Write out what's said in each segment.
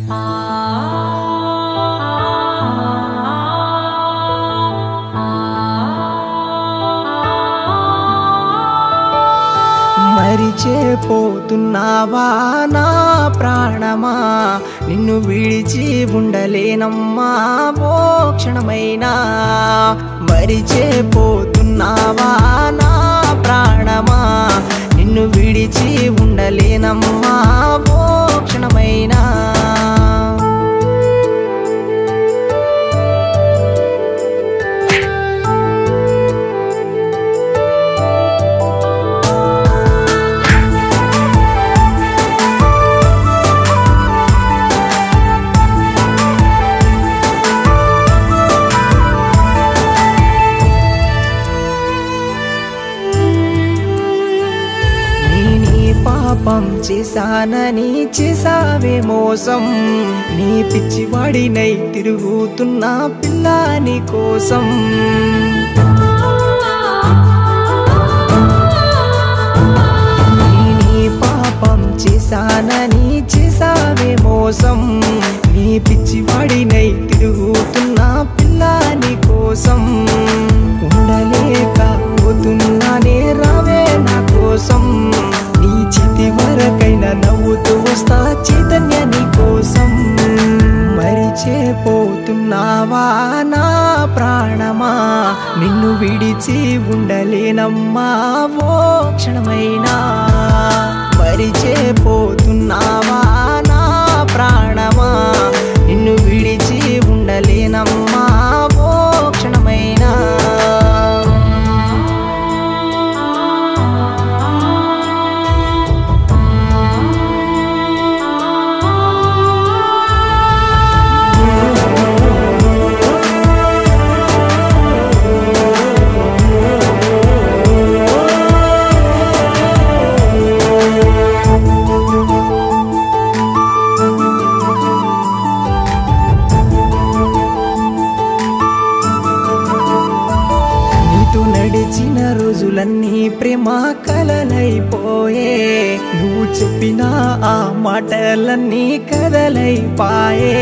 మరిచేపోతున్నావా నా ప్రాణమా నిన్ను విడిచి ఉండలేనమ్మా ఓ క్షణమైనా మరిచేపోతున్నావా నా ప్రాణమా నిన్ను విడిచి ఉండలేనమ్మా ఓ క్షణమైనా నేనీ పాపం చేశానని చేసావే మోసం నీ పిచ్చివాడినై తిరుగుతున్నా పిల్లాని కోసం నేనీ పాపం చేశానని చేసావే మోసం నీ పిచ్చివాడినై తిరుగుతున్నా పిల్లాని కోసం ఉండలేక పోతున్నానే రావే నా కోసం నీ చితి వరకైనా నవ్వుతూ వస్తా చైతన్య నీ కోసం మరిచేపోతున్నావా నా ప్రాణమా నిన్ను విడిచి ఉండలేనమ్మా ఓ క్షణమైనా మరిచేపోతున్నావా నా ప్రాణమా నిన్ను విడిచి ఉండలేనమ్మా ఓ క్షణమైనా నీతో నడిచిన రోజులన్నీ ప్రేమ కలలైపోయే నువ్వు చెప్పిన ఆ మాటలన్నీ కదలైపాయే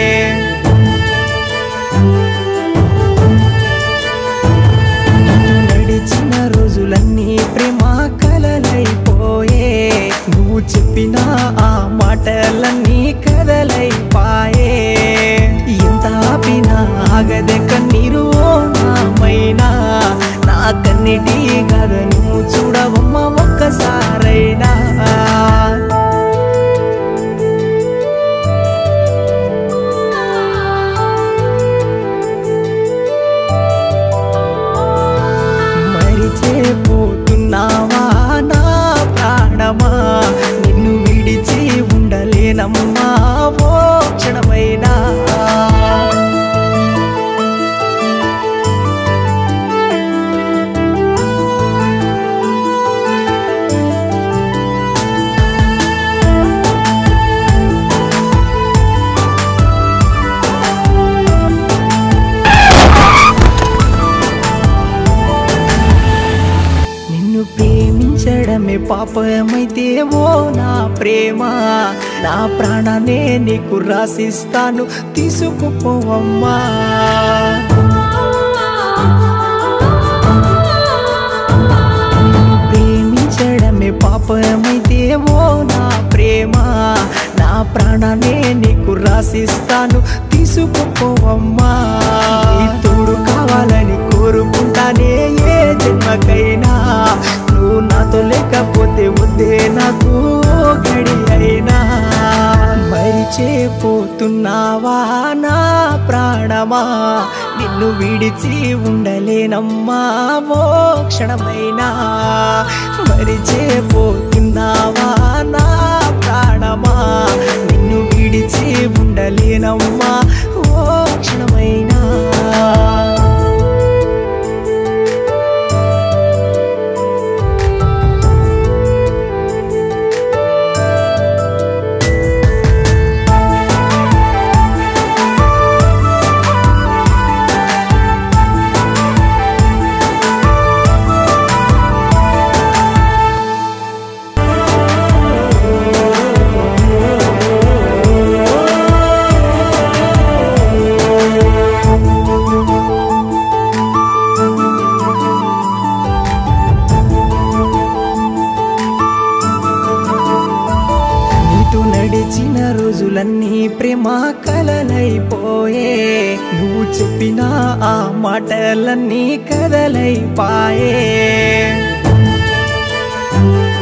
నీతో నడిచిన రోజులన్నీ ప్రేమ కలలైపోయే నువ్వు చెప్పిన ఆ మాటలన్నీ కదలైపాయే ఎంత ఆపినా ఆగదే కన్నీరు ఓ నామైనా నా కన్నిటి కథ నువ్వు చూడవమ్మ ఒక్కసారైనా మరిచేపోతున్నావా నా ప్రాణమా నిన్ను విడిచి ఉండలేనమ్మా ఓ క్షణమైనా నిన్ను ప్రేమించడమే పాపమైతే ఓ నా ప్రేమ నా ప్రాణానే నీకు రాసిస్తాను తీసుకుపోవమ్మా నిన్ను ప్రేమించడమే పాపమైతే ఓ నా ప్రేమ నా ప్రాణానే నీకు రాసిస్తాను తీసుకుపోవమ్మా నీ తోడు కావాలని కోరుకుంటానే ఏ జన్మకైనా నువ్వు నాతో లేకపోతే వద్దే నాకు ఓ గడి అయినా మరిచేపోతున్నావా నా ప్రాణమా నిన్ను విడిచి ఉండలేనమ్మా ఓ క్షణమైనా మరిచేపోతున్నావా నా ప్రాణమా నిన్ను విడిచి ఉండలేనమ్మా ఓ క్షణమైనా గడిచిన రోజులన్నీ ప్రేమ కలలైపోయే నువ్వు చెప్పిన ఆ మాటలన్నీ కదలైపాయే